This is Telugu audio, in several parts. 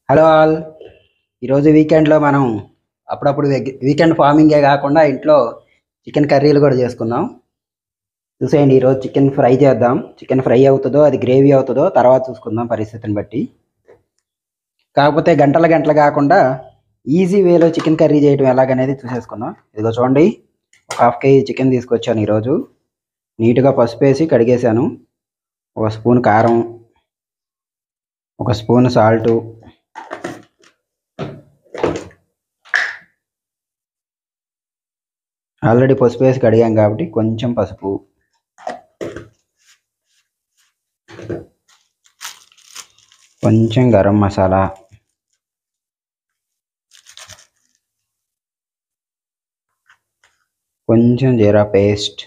హలో ఆల్ ఈరోజు వీకెండ్లో మనం అప్పుడప్పుడు వెగ్- వీకెండ్ ఫార్మింగే కాకుండా ఇంట్లో చికెన్ కర్రీలు కూడా చేసుకుందాం చూసేయండి ఈరోజు చికెన్ ఫ్రై చేద్దాం చికెన్ ఫ్రై అవుతుందో అది గ్రేవీ అవుతుందో తర్వాత చూసుకుందాం పరిస్థితిని బట్టి కాకపోతే గంటల గంటలు కాకుండా ఈజీ వేలో చికెన్ కర్రీ చేయడం ఎలాగనేది చూసేసుకుందాం ఇదిగో చూడండి ఒక హాఫ్ కేజీ చికెన్ తీసుకొచ్చాను ఈరోజు నీట్గా పసుపు వేసి కడిగేశాను ఒక స్పూన్ కారం ఒక స్పూన్ సాల్టు ఆల్రెడీ పసుపు వేసి కడిగాం కాబట్టి కొంచెం పసుపు కొంచెం గరం మసాలా కొంచెం జీరా పేస్ట్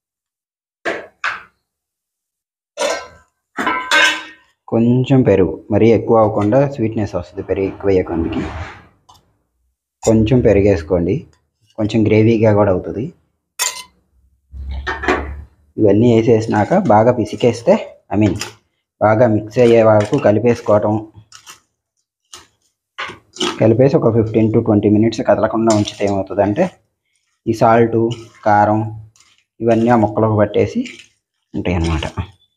కొంచెం పెరుగు మరీ ఎక్కువ అవ్వకుండా స్వీట్నెస్ వస్తుంది పెరుగు ఎక్కువ వేయకుండా కొంచెం పెరుగు వేసుకోండి కొంచెం గ్రేవీగా కూడా అవుతుంది ఇవన్నీ వేసేసినాక బాగా పిసికేస్తే ఐ మీన్ బాగా మిక్స్ అయ్యే వరకు కలిపేసుకోవటం కలిపేసి ఒక ఫిఫ్టీన్ టు ట్వంటీ మినిట్స్ కదలకుండా ఉంచితే ఏమవుతుందంటే ఈ సాల్టు కారం ఇవన్నీ ఆ ముక్కలకు పట్టేసి ఉంటాయి అన్నమాట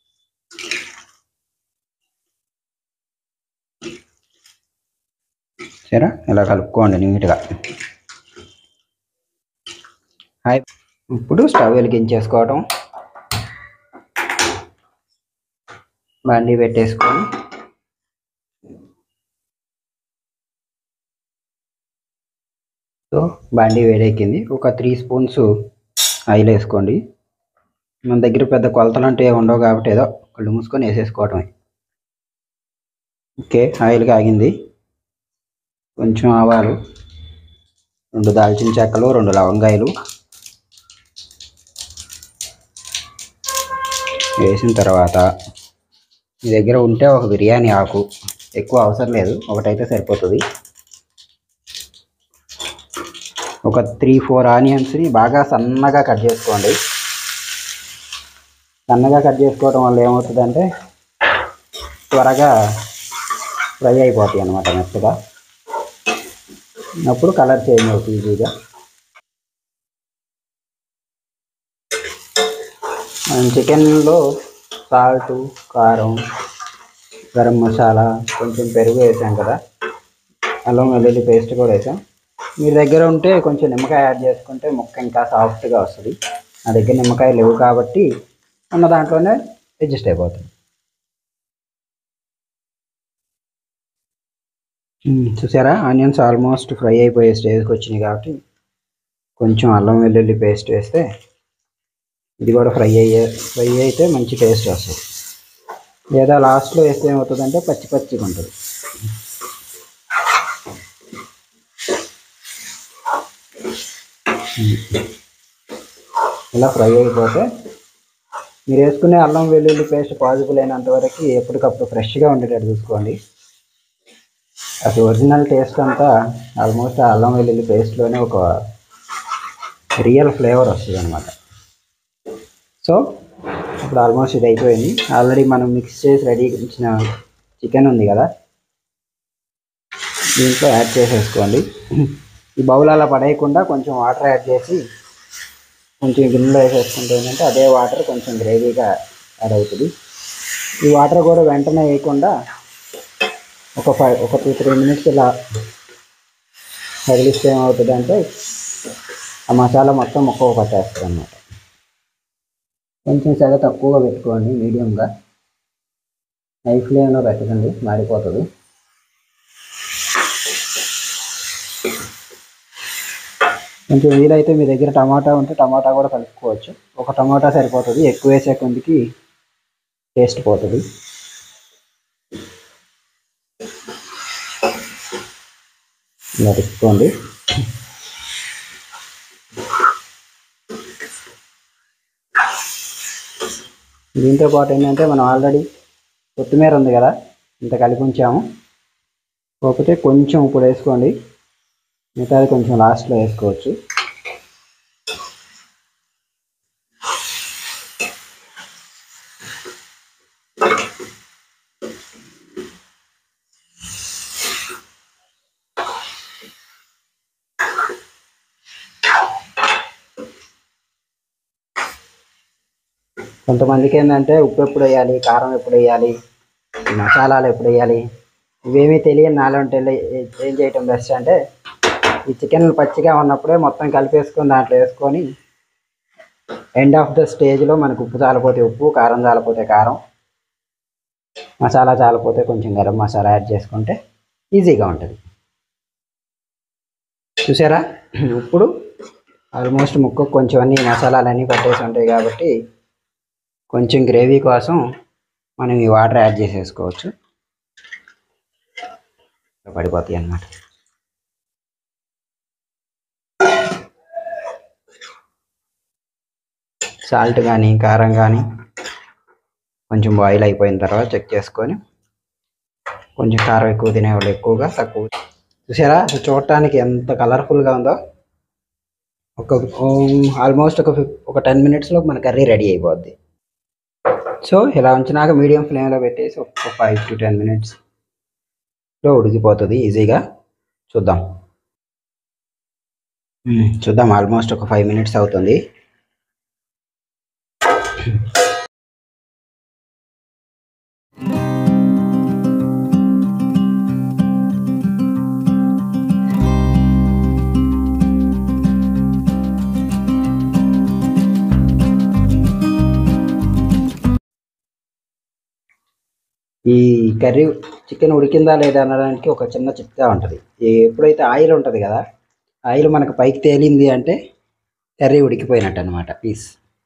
సరే ఇలా కలుపుకోండి నీట్గా హాయ్ ఇప్పుడు స్టవ్ వెలిగించేసుకోవటం బండి పెట్టేసుకొని సో బండి వేడెక్కింది ఒక త్రీ స్పూన్స్ ఆయిల్ వేసుకోండి మన దగ్గర పెద్ద కొలతలు అంటే ఏమి ఉండవు కాబట్టి ఏదో కళ్ళు మూసుకొని వేసేసుకోవటమే ఓకే ఆయిల్ కాగింది కొంచెం ఆవాలు రెండు దాల్చిన చెక్కలు రెండు లవంగాయలు వేసిన తర్వాత మీ దగ్గర ఉంటే ఒక బిర్యానీ ఆకు ఎక్కువ అవసరం లేదు ఒకటైతే సరిపోతుంది ఒక త్రీ ఫోర్ ఆనియన్స్ని బాగా సన్నగా కట్ చేసుకోండి సన్నగా కట్ చేసుకోవడం వల్ల ఏమవుతుందంటే త్వరగా ఫ్రై అయిపోతాయి అన్నమాట మెత్తగా అప్పుడు కలర్ చేంజ్ అవుతుంది ఈజీగా మనం చికెన్లో సాల్ట్ కారం గరం మసాలా కొంచెం పెరుగు వేసాం కదా అల్లం వెల్లుల్లి పేస్ట్ కూడా వేసాం మీ దగ్గర ఉంటే కొంచెం నిమ్మకాయ యాడ్ చేసుకుంటే ముక్క ఇంకా సాఫ్ట్గా వస్తుంది నా దగ్గర నిమ్మకాయ లేవు కాబట్టి ఉన్న దాంట్లోనే అడ్జస్ట్ అయిపోతుంది మ్మ్. చూసారా ఆనియన్స్ ఆల్మోస్ట్ ఫ్రై అయిపోయే స్టేజ్కి వచ్చినాయి కాబట్టి కొంచెం అల్లం వెల్లుల్లి పేస్ట్ వేస్తే ఇది కూడా ఫ్రై అయ్యే ఫ్రై అయితే మంచి టేస్ట్ వస్తుంది లేదా లాస్ట్లో వేస్తే ఏమవుతుందంటే పచ్చి పచ్చిగా ఉంటుంది ఇలా ఫ్రై అయిపోతే మీరు వేసుకునే అల్లం వెల్లుల్లి పేస్ట్ పాజిబుల్ అయినంత వరకు ఎప్పటికప్పుడు ఫ్రెష్గా ఉండేటట్టు చూసుకోండి అసలు ఒరిజినల్ టేస్ట్ అంతా ఆల్మోస్ట్ ఆ అల్లం వెల్లుల్లి పేస్ట్లోనే ఒక రియల్ ఫ్లేవర్ వస్తుంది అనమాట సో ఇప్పుడు ఆల్మోస్ట్ ఇది అయిపోయింది ఆల్రెడీ మనం మిక్స్ చేసి రెడీ ఇచ్చిన చికెన్ ఉంది కదా దీంట్లో యాడ్ చేసేసుకోండి ఈ బౌల్ అలా పడేయకుండా కొంచెం వాటర్ యాడ్ చేసి కొంచెం గిన్నెలో వేసేసుకుంటే ఏంటంటే అదే వాటర్ కొంచెం గ్రేవీగా యాడ్ అవుతుంది ఈ వాటర్ కూడా వెంటనే వేయకుండా ఒక ఫైవ్ ఒక టూ త్రీ మినిట్స్ ఇలా కదిలిస్తే ఏమవుతుంది అంటే ఆ మసాలా మొత్తం మొక్క పట్టేస్తుంది అన్నమాట కొంచెం సెగ తక్కువగా పెట్టుకోండి మీడియంగా హై ఫ్లేమ్లో పెట్టకండి మాడిపోతుంది కొంచెం వీలైతే మీ దగ్గర టమాటా ఉంటే టమాటా కూడా కలుపుకోవచ్చు ఒక టమాటా సరిపోతుంది ఎక్కువ వేసే కొందికి టేస్ట్ పోతుంది ఇలా తిప్పుకోండి దీంతో పాటు ఏంటంటే మనం ఆల్రెడీ కొత్తిమీర ఉంది కదా ఇంత కలిపి ఉంచాము కాకపోతే కొంచెం ఇప్పుడు వేసుకోండి మిగతాది కొంచెం లాస్ట్లో వేసుకోవచ్చు కొంతమందికి ఏంటంటే ఉప్పు ఎప్పుడు వేయాలి కారం ఎప్పుడు వేయాలి మసాలాలు ఎప్పుడు వేయాలి ఇవేమీ తెలియని నాలుగు ఏం చేయటం బెస్ట్ అంటే ఈ చికెన్ పచ్చిగా ఉన్నప్పుడే మొత్తం కలిపేసుకొని దాంట్లో వేసుకొని ఎండ్ ఆఫ్ ద స్టేజ్లో మనకు ఉప్పు చాలపోతే ఉప్పు కారం చాలపోతే కారం మసాలా చాలపోతే కొంచెం గరం మసాలా యాడ్ చేసుకుంటే ఈజీగా ఉంటుంది చూసారా ఇప్పుడు ఆల్మోస్ట్ ముక్కకు కొంచెం అన్ని మసాలాలన్నీ పట్టేసి ఉంటాయి కాబట్టి కొంచెం గ్రేవీ కోసం మనం ఈ వాటర్ యాడ్ చేసేసుకోవచ్చు పడిపోతాయి అన్నమాట సాల్ట్ కానీ కారం కానీ కొంచెం బాయిల్ అయిపోయిన తర్వాత చెక్ చేసుకొని కొంచెం కారం ఎక్కువ తినేవాళ్ళు ఎక్కువగా తక్కువ చూసారా అసలు చూడటానికి ఎంత కలర్ఫుల్గా ఉందో ఒక ఆల్మోస్ట్ ఒక ఫిఫ్ ఒక టెన్ మినిట్స్లో మన కర్రీ రెడీ అయిపోద్ది సో ఇలా ఉంచినాక మీడియం ఫ్లేమ్లో పెట్టేసి ఒక ఫైవ్ టు టెన్ మినిట్స్లో ఉడికిపోతుంది ఈజీగా చూద్దాం మ్మ్, చూద్దాం ఆల్మోస్ట్ ఒక ఫైవ్ మినిట్స్ అవుతుంది ఈ కర్రీ చికెన్ ఉడికిందా లేదా అనడానికి ఒక చిన్న చిట్కా ఉంటుంది ఎప్పుడైతే ఆయిల్ ఉంటుంది కదా ఆయిల్ మనకు పైకి తేలింది అంటే కర్రీ ఉడికిపోయినట్టు అనమాట పీస్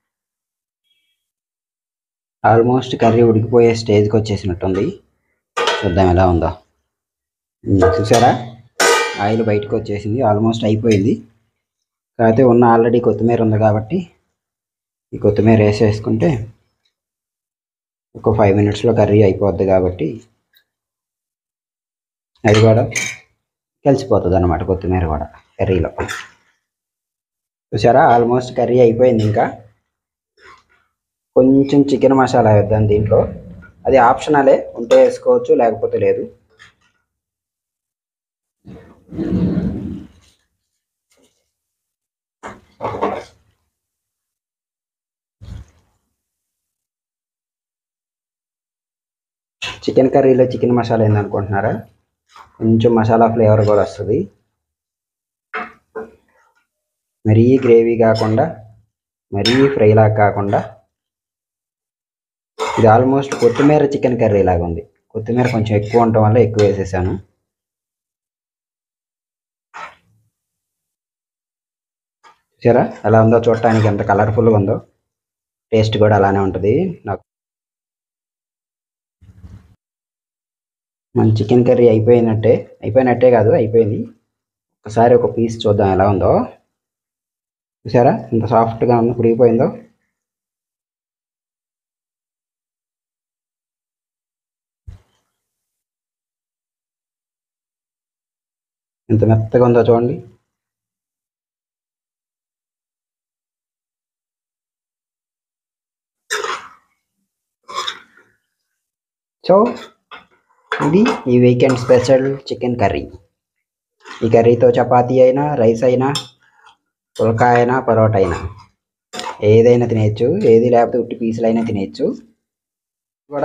ఆల్మోస్ట్ కర్రీ ఉడికిపోయే స్టేజ్కి వచ్చేసినట్టుంది చూద్దాం ఎలా ఉందో ఉమ్, చూసారా ఆయిల్ బయటకు వచ్చేసింది ఆల్మోస్ట్ అయిపోయింది కాకపోతే ఉన్న ఆల్రెడీ కొత్తిమీర ఉంది కాబట్టి ఈ కొత్తిమీర వేసేసుకుంటే ఒక ఫైవ్ మినిట్స్లో కర్రీ అయిపోద్ది కాబట్టి అది కూడా కలిసిపోతుంది అనమాట కొత్తిమీర కూడా కర్రీలో చూసారా ఆల్మోస్ట్ కర్రీ అయిపోయింది ఇంకా కొంచెం చికెన్ మసాలా వేద్దాం దీంట్లో అది ఆప్షనలే ఉంటే వేసుకోవచ్చు లేకపోతే లేదు చికెన్ కర్రీలో చికెన్ మసాలా ఏందనుకుంటున్నారా కొంచెం మసాలా ఫ్లేవర్ కూడా వస్తుంది మరీ గ్రేవీ కాకుండా మరీ ఫ్రైలా కాకుండా ఇది ఆల్మోస్ట్ కొత్తిమీర చికెన్ కర్రీ లాగా ఉంది కొత్తిమీర కొంచెం ఎక్కువ ఉండటం వల్ల ఎక్కువ వేసేసాను చూసారా ఎలా ఉందో చూడటానికి ఎంత కలర్ఫుల్గా ఉందో టేస్ట్ కూడా అలానే ఉంటుంది నాకు మన చికెన్ కర్రీ అయిపోయినట్టే అయిపోయినట్టే కాదు అయిపోయింది ఒకసారి ఒక పీస్ చూద్దాం ఎలా ఉందో చూసారా ఎంత సాఫ్ట్గా ఉందో ఉడిగిపోయిందో ఎంత మెత్తగా ఉందో చూడండి సో ఇది ఈ వీకెండ్ స్పెషల్ చికెన్ కర్రీ ఈ కర్రీతో చపాతీ అయినా రైస్ అయినా పుల్కా అయినా పరోటా అయినా ఏదైనా తినేయచ్చు ఏది లేకపోతే ఉట్టి పీసులు అయినా తినేయచ్చు కూడా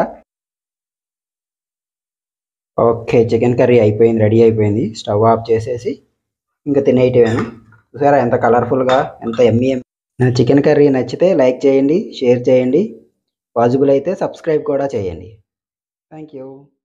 ఓకే చికెన్ కర్రీ అయిపోయింది రెడీ అయిపోయింది స్టవ్ ఆఫ్ చేసేసి ఇంకా తినేయటమేనా చూసారా ఎంత కలర్ఫుల్గా ఎంత ఎమ్మి నా చికెన్ కర్రీ నచ్చితే లైక్ చేయండి షేర్ చేయండి పాజిబుల్ అయితే సబ్స్క్రైబ్ కూడా చేయండి థ్యాంక్ యూ